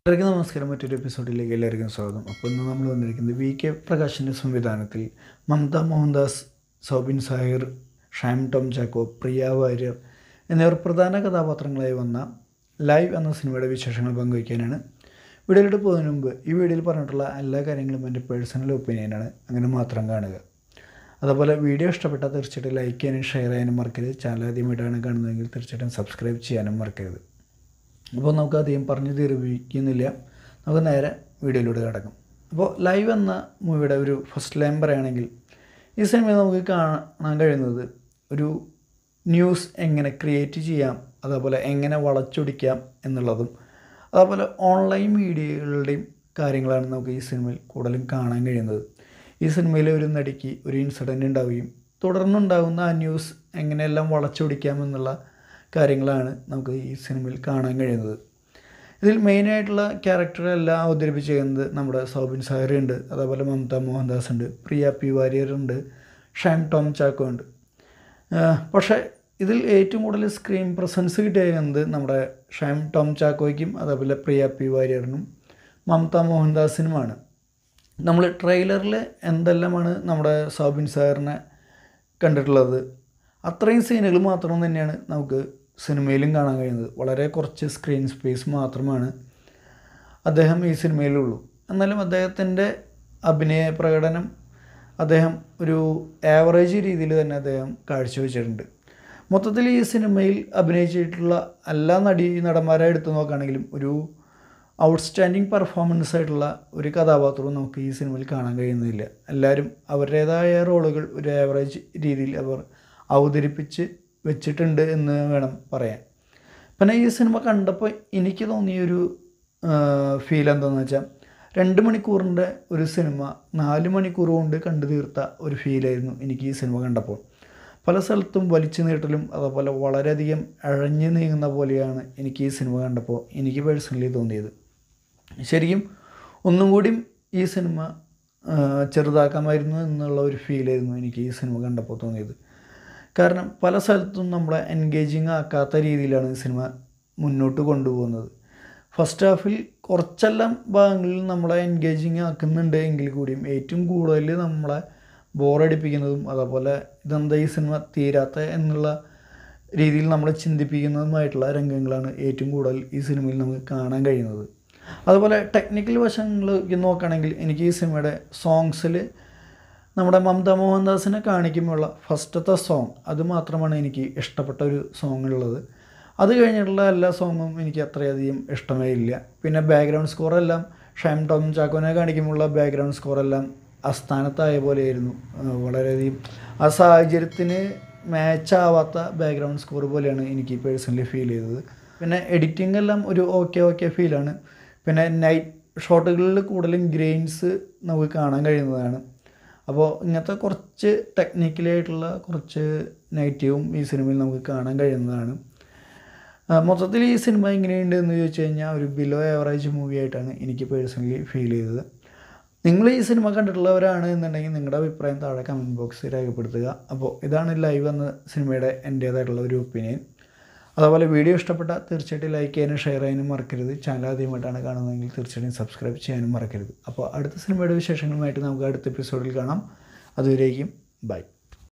എല്ലാവർക്കും നമസ്കാരം മറ്റൊരു എപ്പിസോഡിലേക്ക് എല്ലാവർക്കും സ്വാഗതം അപ്പോൾ ഇന്ന് നമ്മൾ വന്നിരിക്കുന്നത് വി കെ പ്രകാശിൻ്റെ സംവിധാനത്തിൽ മമത മോഹൻദാസ് സൗബിൻ സാഹിർ ഷാം ടോം ചാക്കോ പ്രിയ വാര്യർ എന്നിവർ പ്രധാന കഥാപാത്രങ്ങളായി വന്ന ലൈവ് എന്ന സിനിമയുടെ വിശേഷങ്ങൾ പങ്കുവയ്ക്കാനാണ് വീഡിയോയിലോട്ട് പോകുന്നതിന് മുമ്പ് ഈ വീഡിയോയിൽ പറഞ്ഞിട്ടുള്ള എല്ലാ കാര്യങ്ങളും എൻ്റെ പേഴ്സണൽ ഒപ്പീനിയനാണ് അങ്ങനെ മാത്രം കാണുക അതുപോലെ വീഡിയോ ഇഷ്ടപ്പെട്ടാൽ തീർച്ചയായിട്ടും ലൈക്ക് ചെയ്യാനും ഷെയർ ചെയ്യാനും മറക്കരുത് ചാനൽ ആദ്യമായിട്ടാണ് കാണുന്നതെങ്കിൽ തീർച്ചയായിട്ടും സബ്സ്ക്രൈബ് ചെയ്യാനും മറക്കരുത് അപ്പോൾ നമുക്ക് അധികം പറഞ്ഞു തീർപ്പിക്കുന്നില്ല നമുക്ക് നേരെ വീഡിയോയിലൂടെ കിടക്കും അപ്പോൾ ലൈവ് എന്ന മൂവിയുടെ ഒരു ഫസ്റ്റ് ലൈൻ പറയുകയാണെങ്കിൽ ഈ സിനിമയിൽ നമുക്ക് കാണാൻ കഴിയുന്നത് ഒരു ന്യൂസ് എങ്ങനെ ക്രിയേറ്റ് ചെയ്യാം അതേപോലെ എങ്ങനെ വളച്ചൊടിക്കാം എന്നുള്ളതും അതേപോലെ ഓൺലൈൻ മീഡിയകളുടെയും കാര്യങ്ങളാണ് നമുക്ക് ഈ സിനിമയിൽ കൂടുതലും കാണാൻ കഴിയുന്നത് ഈ സിനിമയിലെ ഒരു നടിക്ക് ഒരു ഇൻസിഡൻറ്റ് ഉണ്ടാവുകയും തുടർന്നുണ്ടാകുന്ന ആ ന്യൂസ് എങ്ങനെയെല്ലാം വളച്ചൊടിക്കാം എന്നുള്ള കാര്യങ്ങളാണ് നമുക്ക് ഈ സിനിമയിൽ കാണാൻ കഴിയുന്നത് ഇതിൽ മെയിനായിട്ടുള്ള ക്യാരക്ടറെല്ലാം അവതരിപ്പിച്ചിരിക്കുന്നത് നമ്മുടെ സൗബിൻ സാഹറി ഉണ്ട് അതേപോലെ മമത മോഹൻദാസ് ഉണ്ട് പ്രിയ പി വാര്യർ ഉണ്ട് ഷാം ടോം ചാക്കോ ഉണ്ട് പക്ഷേ ഇതിൽ ഏറ്റവും കൂടുതൽ സ്ക്രീൻ പ്രസൻസ് കിട്ടിയിരിക്കുന്നത് നമ്മുടെ ഷാം ടോം ചാക്കോയ്ക്കും അതേപോലെ പ്രിയ പി വാര്യറിനും മമത മോഹൻദാസിനുമാണ് നമ്മൾ ട്രെയിലറിൽ എന്തെല്ലാമാണ് നമ്മുടെ സൗബിൻ സാറിനെ കണ്ടിട്ടുള്ളത് അത്രയും സീനുകൾ മാത്രം തന്നെയാണ് നമുക്ക് സിനിമയിലും കാണാൻ കഴിയുന്നത് വളരെ കുറച്ച് സ്ക്രീൻ സ്പേസ് മാത്രമാണ് അദ്ദേഹം ഈ സിനിമയിലുള്ളൂ എന്നാലും അദ്ദേഹത്തിൻ്റെ അഭിനയ പ്രകടനം അദ്ദേഹം ഒരു ആവറേജ് രീതിയിൽ തന്നെ അദ്ദേഹം കാഴ്ചവെച്ചിട്ടുണ്ട് മൊത്തത്തിൽ ഈ സിനിമയിൽ അഭിനയിച്ചിട്ടുള്ള എല്ലാ നടി നടന്മാരെ എടുത്തു നോക്കുകയാണെങ്കിലും ഒരു ഔട്ട്സ്റ്റാൻഡിങ് പെർഫോമൻസ് ആയിട്ടുള്ള ഒരു കഥാപാത്രവും നമുക്ക് ഈ സിനിമയിൽ കാണാൻ കഴിയുന്നില്ല എല്ലാവരും അവരുടേതായ റോളുകൾ ഒരു ആവറേജ് രീതിയിൽ അവർ അവതരിപ്പിച്ച് വെച്ചിട്ടുണ്ട് എന്ന് വേണം പറയാൻ പിന്നെ ഈ സിനിമ കണ്ടപ്പോൾ എനിക്ക് തോന്നിയൊരു ഫീൽ എന്താണെന്ന് വെച്ചാൽ രണ്ട് മണിക്കൂറിൻ്റെ ഒരു സിനിമ നാല് മണിക്കൂർ കൊണ്ട് കണ്ടു തീർത്ത ഒരു ഫീലായിരുന്നു എനിക്ക് ഈ സിനിമ കണ്ടപ്പോൾ പല സ്ഥലത്തും വലിച്ചു നീട്ടലും അതുപോലെ വളരെയധികം അഴഞ്ഞു നീങ്ങുന്ന പോലെയാണ് എനിക്ക് ഈ സിനിമ കണ്ടപ്പോൾ എനിക്ക് പേഴ്സണലി തോന്നിയത് ശരിക്കും ഒന്നും കൂടി ഈ സിനിമ ചെറുതാക്കാമായിരുന്നു എന്നുള്ള ഒരു ഫീലായിരുന്നു എനിക്ക് ഈ സിനിമ കണ്ടപ്പോൾ തോന്നിയത് കാരണം പല സ്ഥലത്തും നമ്മളെ എൻഗേജിങ് ആക്കാത്ത രീതിയിലാണ് ഈ സിനിമ മുന്നോട്ട് കൊണ്ടുപോകുന്നത് ഫസ്റ്റ് ഹാഫിൽ കുറച്ചെല്ലാം ഭാഗങ്ങളിൽ നമ്മളെ എൻഗേജിങ് ആക്കുന്നുണ്ട് എങ്കിൽ കൂടിയും ഏറ്റവും കൂടുതൽ നമ്മളെ ബോറടിപ്പിക്കുന്നതും അതേപോലെ ഇതെന്താ ഈ സിനിമ തീരാത്ത എന്നുള്ള രീതിയിൽ നമ്മളെ ചിന്തിപ്പിക്കുന്നതുമായിട്ടുള്ള രംഗങ്ങളാണ് ഏറ്റവും കൂടുതൽ ഈ സിനിമയിൽ നമുക്ക് കാണാൻ കഴിയുന്നത് അതുപോലെ ടെക്നിക്കൽ വശങ്ങൾ നോക്കുകയാണെങ്കിൽ എനിക്ക് ഈ സിനിമയുടെ സോങ്സിൽ നമ്മുടെ മമത മോഹൻദാസിനെ കാണിക്കുമ്പോഴുള്ള ഫസ്റ്റത്തെ സോങ് അത് മാത്രമാണ് എനിക്ക് ഇഷ്ടപ്പെട്ട ഒരു സോങ് ഉള്ളത് അത് കഴിഞ്ഞിട്ടുള്ള എല്ലാ സോങ്ങും എനിക്ക് അത്രയധികം ഇഷ്ടമേ ഇല്ല പിന്നെ ബാക്ക്ഗ്രൗണ്ട് സ്കോറെല്ലാം ഷൈം ടോം ചാക്കോനെ കാണിക്കുമ്പോഴുള്ള ബാക്ക്ഗ്രൗണ്ട് സ്കോറെല്ലാം അസ്ഥാനത്തായ പോലെയായിരുന്നു വളരെയധികം ആ സാഹചര്യത്തിന് മാച്ച് ആവാത്ത ബാക്ക്ഗ്രൗണ്ട് സ്കോർ പോലെയാണ് എനിക്ക് പേഴ്സണലി ഫീൽ ചെയ്തത് പിന്നെ എഡിറ്റിംഗ് എല്ലാം ഒരു ഓക്കെ ഓക്കെ ഫീലാണ് പിന്നെ നൈറ്റ് ഷോട്ടുകളിൽ കൂടുതലും ഗ്രെയിൻസ് നമുക്ക് കാണാൻ കഴിയുന്നതാണ് അപ്പോൾ ഇങ്ങനത്തെ കുറച്ച് ടെക്നിക്കലായിട്ടുള്ള കുറച്ച് നെഗറ്റീവും ഈ സിനിമയിൽ നമുക്ക് കാണാൻ കഴിയുന്നതാണ് മൊത്തത്തിൽ ഈ സിനിമ എങ്ങനെയുണ്ട് എന്ന് ചോദിച്ചു കഴിഞ്ഞാൽ ഒരു ബിലോ ആവറേജ് മൂവി ആയിട്ടാണ് എനിക്ക് പേഴ്സണലി ഫീൽ ചെയ്തത് നിങ്ങൾ ഈ സിനിമ കണ്ടിട്ടുള്ളവരാണ് എന്നുണ്ടെങ്കിൽ നിങ്ങളുടെ അഭിപ്രായം താഴെ കമൻറ്റ് ബോക്സിൽ രേഖപ്പെടുത്തുക അപ്പോൾ ഇതാണ് ലൈവ് എന്ന സിനിമയുടെ എൻ്റേതായിട്ടുള്ള ഒരു ഒപ്പീനിയൻ അതുപോലെ വീഡിയോ ഇഷ്ടപ്പെട്ടാൽ തീർച്ചയായിട്ടും ലൈക്ക് ചെയ്യാനും ഷെയർ ചെയ്യാനും മറക്കരുത് ചാനൽ ആദ്യമായിട്ടാണ് കാണുന്നതെങ്കിൽ തീർച്ചയായിട്ടും സബ്സ്ക്രൈബ് ചെയ്യാനും മറക്കരുത് അപ്പോൾ അടുത്ത സിനിമയുടെ വിശേഷങ്ങളുമായിട്ട് നമുക്ക് അടുത്ത എപ്പിസോഡിൽ കാണാം അതുവരേക്കും ബൈ